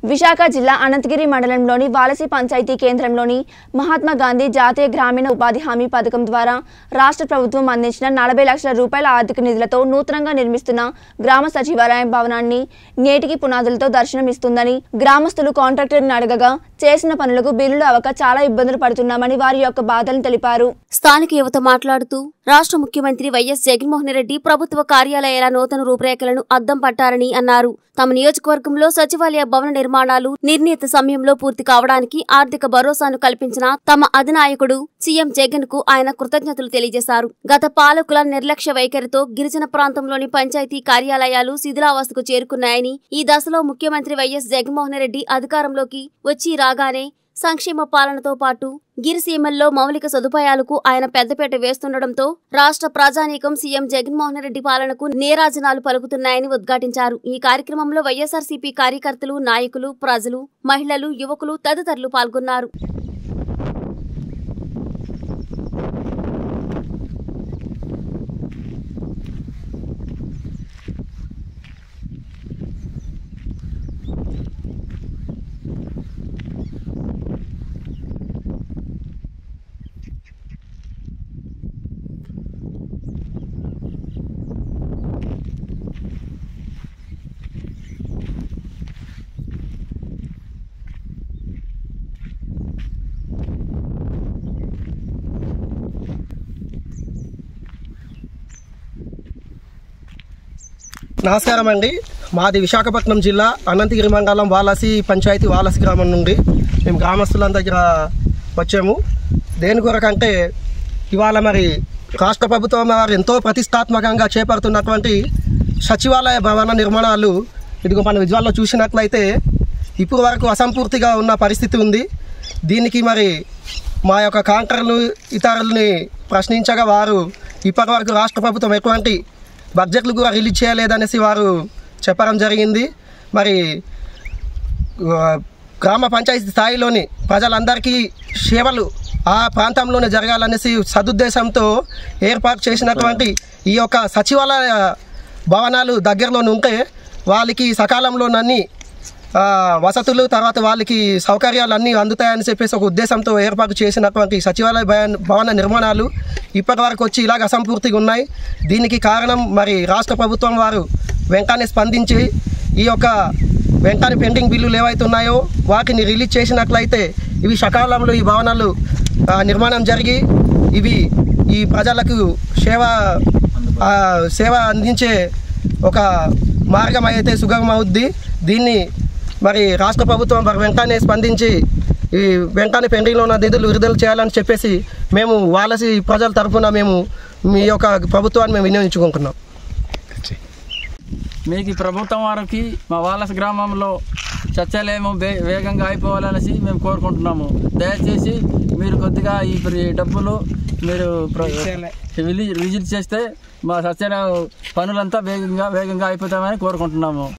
విశాఖ జిల్లా అనంతగిరి మండలంలోని వాలసి పంచాయతీ కేంద్రంలోని మహాత్మా గాంధీ జాతీయ గ్రామీణ ఉపాధి హామీ పథకం ద్వారా రాష్ట్ర ప్రభుత్వం అందించిన నలభై లక్షల రూపాయల ఆర్థిక నిధులతో నూతనంగా నిర్మిస్తున్న గ్రామ సచివాలయం భవనాన్ని నేటికి పునాదులతో దర్శనమిస్తుందని గ్రామస్తులు కాంట్రాక్టర్ని అడగగా చేసిన పనులకు బిల్లులు అవ్వక చాలా ఇబ్బందులు పడుతున్నామని వారి యొక్క బాధలను తెలిపారు స్థానిక యువత మాట్లాడుతూ రాష్ట్ర ముఖ్యమంత్రి వైఎస్ జగన్మోహన్ రెడ్డి ప్రభుత్వ కార్యాలయాల నూతన రూపురేఖలను అద్దం పట్టారని అన్నారు తమ నియోజకవర్గంలో సచివాలయ భవన నిర్మాణాలు నిర్ణీత సమయంలో పూర్తి కావడానికి ఆర్థిక భరోసాను కల్పించిన తమ అధినాయకుడు సీఎం జగన్ కు ఆయన కృతజ్ఞతలు తెలియజేశారు గత పాలకుల నిర్లక్ష్య వైఖరితో గిరిజన ప్రాంతంలోని పంచాయతీ కార్యాలయాలు శిథిలావస్థకు చేరుకున్నాయని ఈ దశలో ముఖ్యమంత్రి వైఎస్ జగన్మోహన్ రెడ్డి అధికారంలోకి వచ్చి రాగానే సంక్షేమ పాలనతో పాటు గిరిసీమల్లో మౌలిక సదుపాయాలకు ఆయన పెద్దపీట వేస్తుండటంతో రాష్ట్ర ప్రజానీకం సీఎం జగన్మోహన్ రెడ్డి పాలనకు నేరాజనాలు పలుకుతున్నాయని ఉద్ఘాటించారు ఈ కార్యక్రమంలో వైఎస్ఆర్సీపీ కార్యకర్తలు నాయకులు ప్రజలు మహిళలు యువకులు తదితరులు పాల్గొన్నారు నమస్కారం అండి మాది విశాఖపట్నం జిల్లా అనంతగిరి మండలం వాలసి పంచాయతీ వాలసి గ్రామం నుండి మేము గ్రామస్తుల దగ్గర వచ్చాము దేని కొరకంటే ఇవాళ మరి రాష్ట్ర ప్రభుత్వం వారు ఎంతో ప్రతిష్టాత్మకంగా చేపడుతున్నటువంటి సచివాలయ భవన నిర్మాణాలు ఇదిగో మన విజువల్లో చూసినట్లయితే ఇప్పుడు వరకు అసంపూర్తిగా ఉన్న పరిస్థితి ఉంది దీనికి మరి మా యొక్క కాంట్రాక్టర్లు ఇతరులని ప్రశ్నించగా వారు ఇప్పటివరకు రాష్ట్ర ప్రభుత్వం ఎటువంటి బడ్జెట్లు కూడా రిలీజ్ చేయలేదనేసి వారు చెప్పడం జరిగింది మరి ఆ, గ్రామ పంచాయతీ స్థాయిలోని ప్రజలందరికీ సేవలు ఆ ప్రాంతంలోనే జరగాలనేసి సదుద్దేశంతో ఏర్పాటు చేసినటువంటి ఈ యొక్క సచివాలయ భవనాలు దగ్గరలోనే ఉంటే వాళ్ళకి సకాలంలోనన్నీ ఆ, వసతులు తర్వాత వాళ్ళకి సౌకర్యాలు అన్నీ అందుతాయని చెప్పేసి ఒక ఉద్దేశంతో ఏర్పాటు చేసినటువంటి సచివాలయ భవన- భవన నిర్మాణాలు ఇప్పటి వరకు వచ్చి ఇలాగ అసంపూర్తిగా ఉన్నాయి దీనికి కారణం మరి రాష్ట్ర ప్రభుత్వం వారు వెంటనే స్పందించి ఈ యొక్క వెంటనే పెండింగ్ బిల్లులు ఏవైతే ఉన్నాయో వాటిని రిలీజ్ చేసినట్లయితే ఇవి సకాలంలో ఈ భవనాలు ఆ, నిర్మాణం జరిగి ఇవి ఈ ప్రజలకు సేవ ఆ, సేవ అందించే ఒక మార్గం అయితే సుగమం అవుద్ది దీన్ని మరి రాష్ట్ర ప్రభుత్వం మరి వెంటనే స్పందించి ఈ వెంటనే పెండింగ్లో ఉన్న నిధులు విడుదల చేయాలని చెప్పేసి మేము వాళ్ళసి ప్రజల తరఫున మేము మీ యొక్క ప్రభుత్వాన్ని మేము వినియోగించుకుంటున్నాం మీకు ఈ ప్రభుత్వం వారికి మా వాలస గ్రామంలో సత్యాలయం వే వేగంగా అయిపోవాలనేసి మేము కోరుకుంటున్నాము దయచేసి మీరు కొద్దిగా ఈ ప్ర- డబ్బులు మీరు ప్ర- రిలీజ్ రిలీజ్ చేస్తే మా సత్యాలయం పనులంతా వేగంగా వేగంగా అయిపోతామని కోరుకుంటున్నాము